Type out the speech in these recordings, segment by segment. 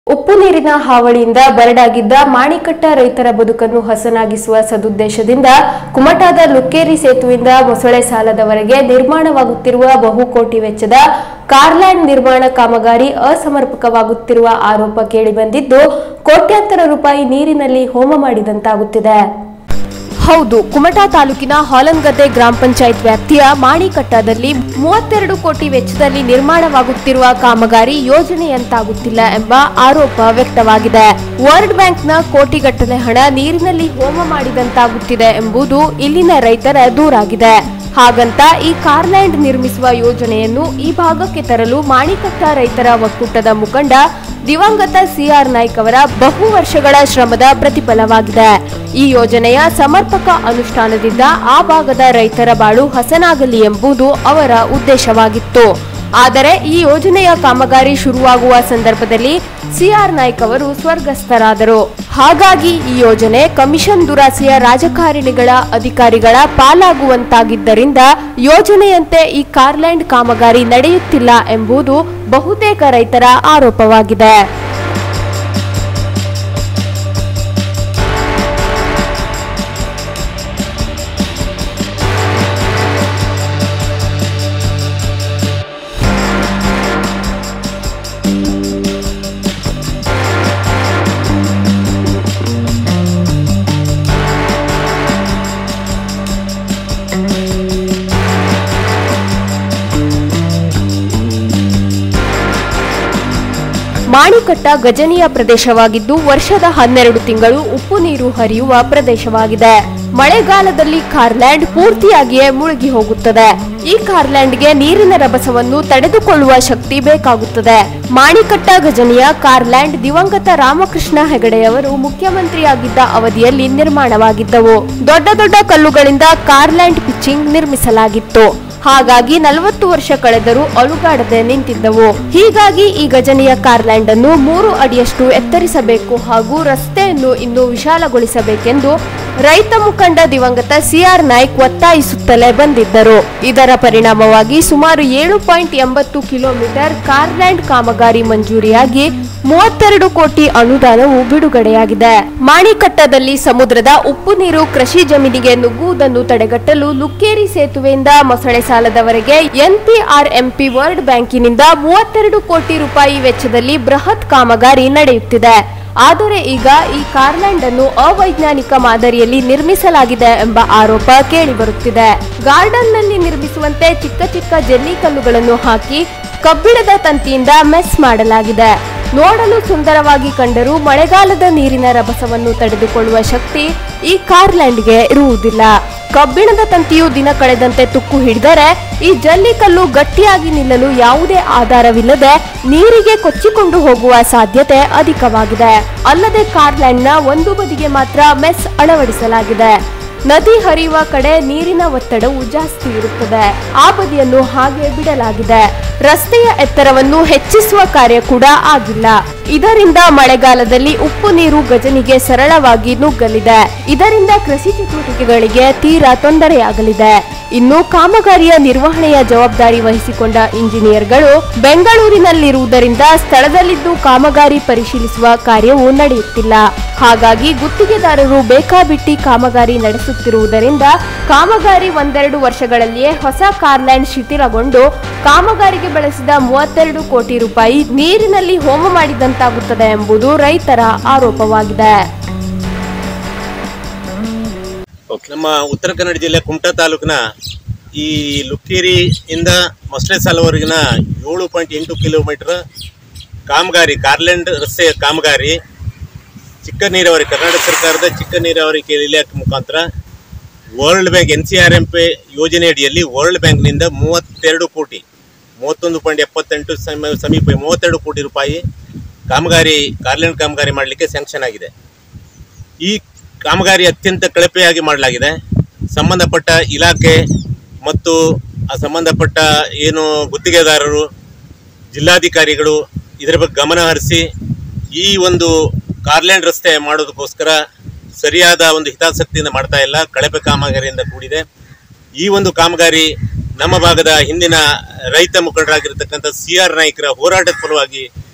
ಉಪ್ಪು ನೀರಿನ ಹಾವಳಿಯಿಂದ ಬರಡಾಗಿದ್ದ ಮಾಣಿಕಟ್ಟ ರೈತರ ಬದುಕನ್ನು ಹಸನಾಗಿಸುವ ಸದುದ್ದೇಶದಿಂದ ಕುಮಟಾದ ಲುಕ್ಕೇರಿ ಸೇತುವೆಯಿಂದ ಮೊಸಳೆ ಸಾಲದವರೆಗೆ ನಿರ್ಮಾಣವಾಗುತ್ತಿರುವ ಬಹುಕೋಟಿ ವೆಚ್ಚದ ಕಾರ್ಲ್ಯಾಂಡ್ ನಿರ್ಮಾಣ ಕಾಮಗಾರಿ ಅಸಮರ್ಪಕವಾಗುತ್ತಿರುವ ಆರೋಪ ಕೇಳಿಬಂದಿದ್ದು ಕೋಟ್ಯಾಂತರ ರೂಪಾಯಿ ನೀರಿನಲ್ಲಿ ಹೋಮ ಮಾಡಿದಂತಾಗುತ್ತಿದೆ ಹೌದು ಕುಮಟಾ ತಾಲೂಕಿನ ಹಾಲನ್ಗದ್ದೆ ಗ್ರಾಮ ಪಂಚಾಯತ್ ವ್ಯಾಪ್ತಿಯ ಮಾಣಿಕಟ್ಟದಲ್ಲಿ ಮೂವತ್ತೆರಡು ಕೋಟಿ ವೆಚ್ಚದಲ್ಲಿ ನಿರ್ಮಾಣವಾಗುತ್ತಿರುವ ಕಾಮಗಾರಿ ಯೋಜನೆಯಂತಾಗುತ್ತಿಲ್ಲ ಎಂಬ ಆರೋಪ ವ್ಯಕ್ತವಾಗಿದೆ ವರ್ಲ್ಡ್ ಬ್ಯಾಂಕ್ನ ಕೋಟಿಗಟ್ಟಲೆ ಹಣ ನೀರಿನಲ್ಲಿ ಹೋಮ ಮಾಡಿದಂತಾಗುತ್ತಿದೆ ಎಂಬುದು ಇಲ್ಲಿನ ರೈತರ ದೂರಾಗಿದೆ ಹಾಗಂತ ಈ ಕಾರ್ಲ್ಯಾಂಡ್ ನಿರ್ಮಿಸುವ ಯೋಜನೆಯನ್ನು ಈ ಭಾಗಕ್ಕೆ ತರಲು ಮಾಣಿಕಟ್ಟ ರೈತರ ಒಕ್ಕೂಟದ ಮುಖಂಡ ದಿವಂಗತ ಸಿಆರ್ ನಾಯ್ಕ್ ಅವರ ಬಹು ವರ್ಷಗಳ ಶ್ರಮದ ಪ್ರತಿಫಲವಾಗಿದೆ ಈ ಯೋಜನೆಯ ಸಮರ್ಪಕ ಅನುಷ್ಠಾನದಿಂದ ಆ ಭಾಗದ ರೈತರ ಬಾಳು ಹಸನಾಗಲಿ ಎಂಬುದು ಅವರ ಉದ್ದೇಶವಾಗಿತ್ತು ಆದರೆ ಈ ಯೋಜನೆಯ ಕಾಮಗಾರಿ ಶುರುವಾಗುವ ಸಂದರ್ಭದಲ್ಲಿ ಸಿಆರ್ ನಾಯ್ಕ್ ಅವರು ಸ್ವರ್ಗಸ್ಥರಾದರು ಹಾಗಾಗಿ ಈ ಯೋಜನೆ ಕಮಿಷನ್ ದುರಾಸೆಯ ರಾಜಕಾರಣಿಗಳ ಅಧಿಕಾರಿಗಳ ಪಾಲಾಗುವಂತಾಗಿದ್ದರಿಂದ ಯೋಜನೆಯಂತೆ ಈ ಕಾರ್ಲ್ಯಾಂಡ್ ಕಾಮಗಾರಿ ನಡೆಯುತ್ತಿಲ್ಲ ಎಂಬುದು ಬಹುತೇಕ ರೈತರ ಆರೋಪವಾಗಿದೆ ಮಾಣಿಕಟ್ಟ ಗಜನೀಯ ಪ್ರದೇಶವಾಗಿದ್ದು ವರ್ಷದ ಹನ್ನೆರಡು ತಿಂಗಳು ಉಪ್ಪು ನೀರು ಹರಿಯುವ ಪ್ರದೇಶವಾಗಿದೆ ಮಳೆಗಾಲದಲ್ಲಿ ಕಾರ್ಲ್ಯಾಂಡ್ ಪೂರ್ತಿಯಾಗಿಯೇ ಮುಳುಗಿ ಹೋಗುತ್ತದೆ ಈ ಕಾರ್ಲ್ಯಾಂಡ್ಗೆ ನೀರಿನ ರಭಸವನ್ನು ತಡೆದುಕೊಳ್ಳುವ ಶಕ್ತಿ ಬೇಕಾಗುತ್ತದೆ ಮಾಣಿಕಟ್ಟ ಗಜನಿಯ ಕಾರ್ಲ್ಯಾಂಡ್ ದಿವಂಗತ ರಾಮಕೃಷ್ಣ ಹೆಗಡೆಯವರು ಮುಖ್ಯಮಂತ್ರಿಯಾಗಿದ್ದ ಅವಧಿಯಲ್ಲಿ ನಿರ್ಮಾಣವಾಗಿದ್ದವು ದೊಡ್ಡ ದೊಡ್ಡ ಕಲ್ಲುಗಳಿಂದ ಕಾರ್ಲ್ಯಾಂಡ್ ಪಿಚ್ಚಿಂಗ್ ನಿರ್ಮಿಸಲಾಗಿತ್ತು ಹಾಗಾಗಿ ನಲವತ್ತು ವರ್ಷ ಕಳೆದರೂ ಅಲುಗಾಡದೆ ನಿಂತಿದ್ದವು ಹೀಗಾಗಿ ಈ ಗಜನಿಯ ಕಾರ್ಲ್ಯಾಂಡ್ ಅನ್ನು ಮೂರು ಅಡಿಯಷ್ಟು ಎತ್ತರಿಸಬೇಕು ಹಾಗೂ ರಸ್ತೆಯನ್ನು ಇನ್ನೂ ವಿಶಾಲಗೊಳಿಸಬೇಕೆಂದು ರೈತ ಮುಖಂಡ ದಿವಂಗತ ಸಿಆರ್ ನಾಯ್ಕ್ ಒತ್ತಾಯಿಸುತ್ತಲೇ ಬಂದಿದ್ದರು ಇದರ ಪರಿಣಾಮವಾಗಿ ಸುಮಾರು ಏಳು ಪಾಯಿಂಟ್ ಎಂಬತ್ತು ಕಿಲೋಮೀಟರ್ ಕಾರ್ಲ್ಯಾಂಡ್ ಕಾಮಗಾರಿ ಮಂಜೂರಿಯಾಗಿ ಮೂವತ್ತೆರಡು ಕೋಟಿ ಅನುದಾನವು ಬಿಡುಗಡೆಯಾಗಿದೆ ಮಾಣಿಕಟ್ಟದಲ್ಲಿ ಸಮುದ್ರದ ಉಪ್ಪು ನೀರು ಕೃಷಿ ಜಮೀನಿಗೆ ನುಗ್ಗುವುದನ್ನು ತಡೆಗಟ್ಟಲು ಲುಕ್ಕೇರಿ ಸೇತುವೆಯಿಂದ ಮೊಸಳೆ ಸಾಲದವರೆಗೆ ಎನ್ಪಿಆರ್ಎಂಪಿ ವರ್ಲ್ಡ್ ಬ್ಯಾಂಕಿನಿಂದ ಮೂವತ್ತೆರಡು ಕೋಟಿ ರೂಪಾಯಿ ವೆಚ್ಚದಲ್ಲಿ ಬೃಹತ್ ಕಾಮಗಾರಿ ನಡೆಯುತ್ತಿದೆ ಆದರೆ ಈಗ ಈ ಕಾರ್ಲ್ಯಾಂಡ್ ಅನ್ನು ಅವೈಜ್ಞಾನಿಕ ಮಾದರಿಯಲ್ಲಿ ನಿರ್ಮಿಸಲಾಗಿದೆ ಎಂಬ ಆರೋಪ ಕೇಳಿಬರುತ್ತಿದೆ ಗಾರ್ಡನ್ನಲ್ಲಿ ನಿರ್ಮಿಸುವಂತೆ ಚಿಕ್ಕ ಚಿಕ್ಕ ಜಲ್ಲಿ ಕಲ್ಲುಗಳನ್ನು ಹಾಕಿ ಕಬ್ಬಿಣದ ತಂತಿಯಿಂದ ಮೆಸ್ ಮಾಡಲಾಗಿದೆ ನೋಡಲು ಸುಂದರವಾಗಿ ಕಂಡರೂ ಮಳೆಗಾಲದ ನೀರಿನ ರಭಸವನ್ನು ತಡೆದುಕೊಳ್ಳುವ ಶಕ್ತಿ ಈ ಕಾರ್ಲ್ಯಾಂಡ್ಗೆ ಇರುವುದಿಲ್ಲ ಕಬ್ಬಿಣದ ತಂತಿಯು ದಿನ ಕಳೆದಂತೆ ತುಕ್ಕು ಹಿಡಿದರೆ ಈ ಜಲ್ಲಿಕಲ್ಲು ಗಟ್ಟಿಯಾಗಿ ನಿಲ್ಲಲು ಯಾವುದೇ ಆಧಾರವಿಲ್ಲದೆ ನೀರಿಗೆ ಕೊಚ್ಚಿಕೊಂಡು ಹೋಗುವ ಸಾಧ್ಯತೆ ಅಧಿಕವಾಗಿದೆ ಅಲ್ಲದೆ ಕಾರ್ಲ್ಯಾಂಡ್ನ ಒಂದು ಬದಿಗೆ ಮಾತ್ರ ಮೆಸ್ ಅಳವಡಿಸಲಾಗಿದೆ ನದಿ ಹರಿಯುವ ಕಡೆ ನೀರಿನ ಒತ್ತಡವು ಜಾಸ್ತಿ ಇರುತ್ತದೆ ಆ ಬದಿಯನ್ನು ಹಾಗೆ ಬಿಡಲಾಗಿದೆ ರಸ್ತೆಯ ಎತ್ತರವನ್ನು ಹೆಚ್ಚಿಸುವ ಕಾರ್ಯ ಕೂಡ ಆಗಿಲ್ಲ ಇದರಿಂದ ಮಳೆಗಾಲದಲ್ಲಿ ಉಪ್ಪು ನೀರು ಗಜನಿಗೆ ಸರಳವಾಗಿ ನುಗ್ಗಲಿದೆ ಇದರಿಂದ ಕೃಷಿ ಚಟುವಟಿಕೆಗಳಿಗೆ ತೀರಾ ತೊಂದರೆಯಾಗಲಿದೆ ಇನ್ನು ಕಾಮಗಾರಿಯ ನಿರ್ವಹಣೆಯ ಜವಾಬ್ದಾರಿ ವಹಿಸಿಕೊಂಡ ಇಂಜಿನಿಯರ್ಗಳು ಬೆಂಗಳೂರಿನಲ್ಲಿರುವುದರಿಂದ ಸ್ಥಳದಲ್ಲಿದ್ದು ಕಾಮಗಾರಿ ಪರಿಶೀಲಿಸುವ ಕಾರ್ಯವು ನಡೆಯುತ್ತಿಲ್ಲ ಹಾಗಾಗಿ ಗುತ್ತಿಗೆದಾರರು ಬೇಕಾಬಿಟ್ಟಿ ಕಾಮಗಾರಿ ನಡೆಸುತ್ತಿರುವುದರಿಂದ ಕಾಮಗಾರಿ ಒಂದೆರಡು ವರ್ಷಗಳಲ್ಲಿಯೇ ಹೊಸ ಕಾರ್ಲ್ಯಾಂಡ್ ಶಿಥಿಲಗೊಂಡು ಕಾಮಗಾರಿಗೆ ಬಳಸಿದ ಮೂವತ್ತೆರಡು ಕೋಟಿ ರೂಪಾಯಿ ನೀರಿನಲ್ಲಿ ಹೋಮ ಮಾಡಿದಂತಾಗುತ್ತದೆ ಎಂಬುದು ರೈತರ ಆರೋಪವಾಗಿದೆ ನಮ್ಮ ಉತ್ತರ ಕನ್ನಡ ಜಿಲ್ಲೆ ಕುಮಟಾ ತಾಲೂಕಿನ ಈ ಲುಕ್ಕೇರಿಯಿಂದ ಮೊಸಳೆ ಸಾಲವರೆಗಿನ ಏಳು ಪಾಯಿಂಟ್ ಎಂಟು ಕಿಲೋಮೀಟರ್ ಕಾಮಗಾರಿ ಕಾರ್ಲೆಂಡ್ ರಸ್ತೆಯ ಕಾಮಗಾರಿ ಚಿಕ್ಕ ನೀರಾವರಿ ಕರ್ನಾಟಕ ಸರ್ಕಾರದ ಚಿಕ್ಕ ನೀರಾವರಿ ಇಲಾಖೆ ಮುಖಾಂತರ World Bank N C R M P ಯೋಜನೆ ಅಡಿಯಲ್ಲಿ ವರ್ಲ್ಡ್ ಬ್ಯಾಂಕ್ನಿಂದ ಮೂವತ್ತೆರಡು ಕೋಟಿ ಮೂವತ್ತೊಂದು ಪಾಯಿಂಟ್ ಎಪ್ಪತ್ತೆಂಟು ಸಮ ಸಮೀಪ ಮೂವತ್ತೆರಡು ಕೋಟಿ ರೂಪಾಯಿ ಕಾಮಗಾರಿ ಕಾರ್ಲೆಂಡ್ ಕಾಮಗಾರಿ ಮಾಡಲಿಕ್ಕೆ ಸ್ಯಾಂಕ್ಷನ್ ಆಗಿದೆ ಈ ಕಾಮಗಾರಿ ಅತ್ಯಂತ ಕಳಪೆಯಾಗಿ ಮಾಡಲಾಗಿದೆ ಸಂಬಂಧಪಟ್ಟ ಇಲಾಖೆ ಮತ್ತು ಆ ಸಂಬಂಧಪಟ್ಟ ಏನು ಗುತ್ತಿಗೆದಾರರು ಜಿಲ್ಲಾಧಿಕಾರಿಗಳು ಇದರ ಬಗ್ಗೆ ಗಮನ ಹರಿಸಿ ಈ ಒಂದು ಕಾರ್ಲ್ಯಾಂಡ್ ರಸ್ತೆ ಮಾಡೋದಕ್ಕೋಸ್ಕರ ಸರಿಯಾದ ಒಂದು ಹಿತಾಸಕ್ತಿಯಿಂದ ಮಾಡ್ತಾ ಇಲ್ಲ ಕಳಪೆ ಕಾಮಗಾರಿಯಿಂದ ಕೂಡಿದೆ ಈ ಒಂದು ಕಾಮಗಾರಿ ನಮ್ಮ ಭಾಗದ ಹಿಂದಿನ ರೈತ ಮುಖಂಡರಾಗಿರ್ತಕ್ಕಂಥ ಸಿ ಆರ್ ನಾಯ್ಕರ ಹೋರಾಟದ ಫಲವಾಗಿ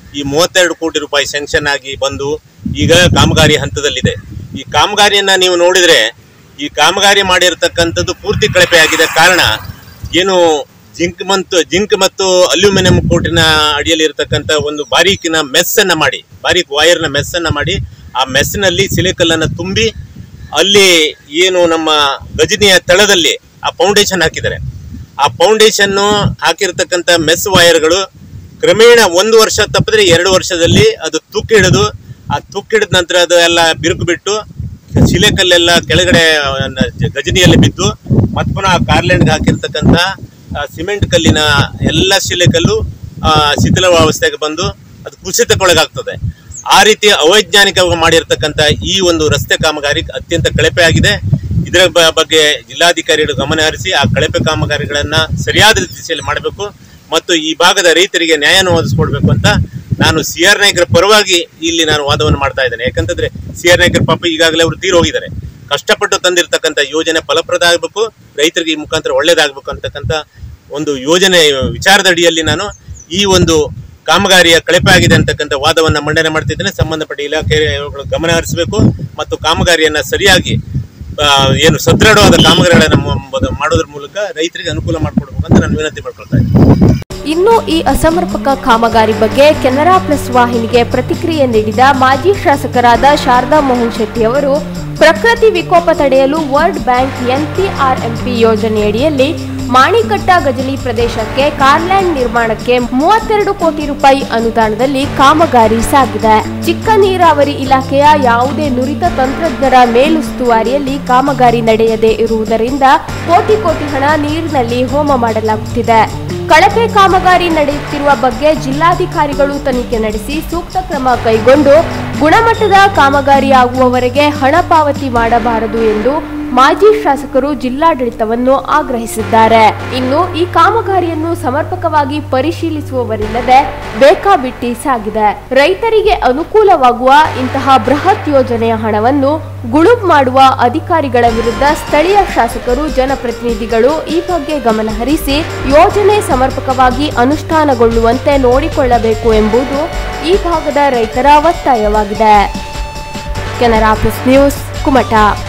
ಈ ಮೂವತ್ತೆರಡು ಕೋಟಿ ರೂಪಾಯಿ ಸ್ಯಾಂಕ್ಷನ್ ಆಗಿ ಬಂದು ಈಗ ಕಾಮಗಾರಿ ಹಂತದಲ್ಲಿದೆ ಈ ಕಾಮಗಾರಿಯನ್ನ ನೀವು ನೋಡಿದ್ರೆ ಈ ಕಾಮಗಾರಿ ಮಾಡಿರ್ತಕ್ಕಂಥದ್ದು ಪೂರ್ತಿ ಕಳಪೆ ಆಗಿದೆ ಕಾರಣ ಏನು ಜಿಂಕ್ ಮತ್ತು ಜಿಂಕ್ ಮತ್ತು ಅಲ್ಯೂಮಿನಿಯಂ ಕೋಟಿನ ಅಡಿಯಲ್ಲಿ ಇರತಕ್ಕಂಥ ಒಂದು ಬಾರೀಕಿನ ಮೆಸ್ ಅನ್ನ ಮಾಡಿ ಬಾರೀಕ್ ವೈರ್ನ ಮೆಸ್ ಅನ್ನ ಮಾಡಿ ಆ ಮೆಸ್ನಲ್ಲಿ ಸಿಲಿಕಲ್ಲನ್ನು ತುಂಬಿ ಅಲ್ಲಿ ಏನು ನಮ್ಮ ಗಜನಿಯ ತಳದಲ್ಲಿ ಆ ಫೌಂಡೇಶನ್ ಹಾಕಿದ್ದಾರೆ ಆ ಫೌಂಡೇಶನ್ ಹಾಕಿರ್ತಕ್ಕಂಥ ಮೆಸ್ ವೈರ್ಗಳು ಕ್ರಮೇಣ ಒಂದು ವರ್ಷ ತಪ್ಪಿದ್ರೆ ಎರಡು ವರ್ಷದಲ್ಲಿ ಅದು ತುಕ್ಕು ಹಿಡಿದು ಆ ತುಕ್ಕು ಹಿಡಿದ ನಂತರ ಅದು ಎಲ್ಲ ಬಿರುಕು ಬಿಟ್ಟು ಶಿಲೆಕಲ್ಲೆಲ್ಲ ಕೆಳಗಡೆ ನ- ಗಜನಿಯಲ್ಲಿ ಬಿದ್ದು ಮತ್ ಪುನಃ ಕಾರ್ಲೆಂಡ್ಗೆ ಹಾಕಿರ್ತಕ್ಕಂಥ ಆ, ಸಿಮೆಂಟ್ ಕಲ್ಲಿನ ಎಲ್ಲ ಶಿಲೆಕಲ್ಲು ಆ, ಶಿಥಿಲಾವಸ್ಥೆಗೆ ಬಂದು ಅದು ಕುಸಿತಕ್ಕೊಳಗಾಗ್ತದೆ ಆ ರೀತಿ ಅವೈಜ್ಞಾನಿಕವಾಗಿ ಮಾಡಿರ್ತಕ್ಕಂಥ ಈ ಒಂದು ರಸ್ತೆ ಕಾಮಗಾರಿ ಅತ್ಯಂತ ಕಳಪೆ ಆಗಿದೆ ಇದರ ಬ- ಬಗ್ಗೆ ಜಿಲ್ಲಾಧಿಕಾರಿಗಳು ಗಮನ ಹರಿಸಿ ಆ ಕಳಪೆ ಕಾಮಗಾರಿಗಳನ್ನ ಸರಿಯಾದ ದಿಶೆಯಲ್ಲಿ ಮಾಡಬೇಕು ಮತ್ತು ಈ ಭಾಗದ ರೈತರಿಗೆ ನ್ಯಾಯವನ್ನು ಒದಗಿಸ್ಕೊಡ್ಬೇಕು ಅಂತ ನಾನು ಸಿ ಆರ್ ನಾಯ್ಕರ ಪರವಾಗಿ ಇಲ್ಲಿ ನಾನು ವಾದವನ್ನು ಮಾಡ್ತಾ ಇದ್ದೇನೆ ಯಾಕಂತಂದ್ರೆ ಸಿ ಆರ್ ನಾಯ್ಕರ ಪಾಪ ಈಗಾಗಲೇ ಅವರು ತೀರ್ ಹೋಗಿದ್ದಾರೆ ಕಷ್ಟಪಟ್ಟು ತಂದಿರತಕ್ಕಂಥ ಯೋಜನೆ ಫಲಪ್ರದ ಆಗಬೇಕು ರೈತರಿಗೆ ಈ ಮುಖಾಂತರ ಒಳ್ಳೇದಾಗಬೇಕು ಅಂತಕ್ಕಂಥ ಒಂದು ಯೋಜನೆ ವಿಚಾರದ ಅಡಿಯಲ್ಲಿ ನಾನು ಈ ಒಂದು ಕಾಮಗಾರಿಯ ಕಳಪೆ ಆಗಿದೆ ಅಂತಕ್ಕಂಥ ವಾದವನ್ನು ಮಂಡನೆ ಮಾಡ್ತಿದ್ದೇನೆ ಸಂಬಂಧಪಟ್ಟ ಇಲಾಖೆಗಳು ಗಮನ ಹರಿಸಬೇಕು ಮತ್ತು ಕಾಮಗಾರಿಯನ್ನ ಸರಿಯಾಗಿ ಆ, ಏನು ಸದೃಢವಾದ ಕಾಮಗಾರಿಗಳನ್ನು ಮ- ಮಾಡೋದ್ರ ಮೂಲಕ ರೈತರಿಗೆ ಅನುಕೂಲ ಮಾಡಿಕೊಡ್ಬೇಕು ಅಂತ ನಾನು ವಿನಂತಿ ಮಾಡ್ಕೊಳ್ತಾ ಇದ್ದೀನಿ ಇನ್ನು ಈ ಅಸಮರ್ಪಕ ಕಾಮಗಾರಿ ಬಗ್ಗೆ ಕೆನರಾ ಪ್ಲಸ್ ವಾಹಿನಿಗೆ ಪ್ರತಿಕ್ರಿಯೆ ನೀಡಿದ ಮಾಜಿ ಶಾಸಕರಾದ ಶಾರದಾ ಮೋಹನ್ ಶೆಟ್ಟಿ ಅವರು ಪ್ರಕೃತಿ ವಿಕೋಪ ತಡೆಯಲು ವರ್ಲ್ಡ್ ಬ್ಯಾಂಕ್ ಎನ್ಪಿಆರ್ಎಂಪಿ ಯೋಜನೆಯಡಿಯಲ್ಲಿ ಮಾಣಿಕಟ್ಟ ಗಜನಿ ಪ್ರದೇಶಕ್ಕೆ ಕಾರ್ಲ್ಯಾಂಡ್ ನಿರ್ಮಾಣಕ್ಕೆ ಮೂವತ್ತೆರಡು ಕೋಟಿ ರೂಪಾಯಿ ಅನುದಾನದಲ್ಲಿ ಕಾಮಗಾರಿ ಸಾಗಿದೆ ಚಿಕ್ಕ ನೀರಾವರಿ ಇಲಾಖೆಯ ಯಾವುದೇ ನುರಿತ ತಂತ್ರಜ್ಞರ ಮೇಲುಸ್ತುವಾರಿಯಲ್ಲಿ ಕಾಮಗಾರಿ ನಡೆಯದೇ ಇರುವುದರಿಂದ ಕೋಟಿ ಕೋಟಿ ಹಣ ನೀರಿನಲ್ಲಿ ಹೋಮ ಮಾಡಲಾಗುತ್ತಿದೆ ಕಳಪೆ ಕಾಮಗಾರಿ ನಡೆಯುತ್ತಿರುವ ಬಗ್ಗೆ ಜಿಲ್ಲಾಧಿಕಾರಿಗಳು ತನಿಖೆ ನಡೆಸಿ ಸೂಕ್ತ ಕ್ರಮ ಕೈಗೊಂಡು ಗುಣಮಟ್ಟದ ಕಾಮಗಾರಿಯಾಗುವವರೆಗೆ ಹಣ ಪಾವತಿ ಮಾಡಬಾರದು ಎಂದು ಮಾಜಿ ಶಾಸಕರು ಜಿಲ್ಲಾಡಳಿತವನ್ನು ಆಗ್ರಹಿಸಿದ್ದಾರೆ ಇನ್ನು ಈ ಕಾಮಗಾರಿಯನ್ನು ಸಮರ್ಪಕವಾಗಿ ಪರಿಶೀಲಿಸುವವರಿಲ್ಲದೆ ಬೇಕಾಬಿಟ್ಟಿ ಸಾಗಿದೆ ರೈತರಿಗೆ ಅನುಕೂಲವಾಗುವ ಇಂತಹ ಬೃಹತ್ ಯೋಜನೆಯ ಹಣವನ್ನು ಗುಳುಂ ಮಾಡುವ ಅಧಿಕಾರಿಗಳ ವಿರುದ್ಧ ಸ್ಥಳೀಯ ಶಾಸಕರು ಜನಪ್ರತಿನಿಧಿಗಳು ಈ ಬಗ್ಗೆ ಗಮನ ಹರಿಸಿ ಯೋಜನೆ ಸಮರ್ಪಕವಾಗಿ ಅನುಷ್ಠಾನಗೊಳ್ಳುವಂತೆ ನೋಡಿಕೊಳ್ಳಬೇಕು ಎಂಬುದು ಈ ಭಾಗದ ರೈತರ ಒತ್ತಾಯವಾಗಿದೆ ಕೆನರಾ ಪ್ಲಸ್ ನ್ಯೂಸ್ ಕುಮಟಾ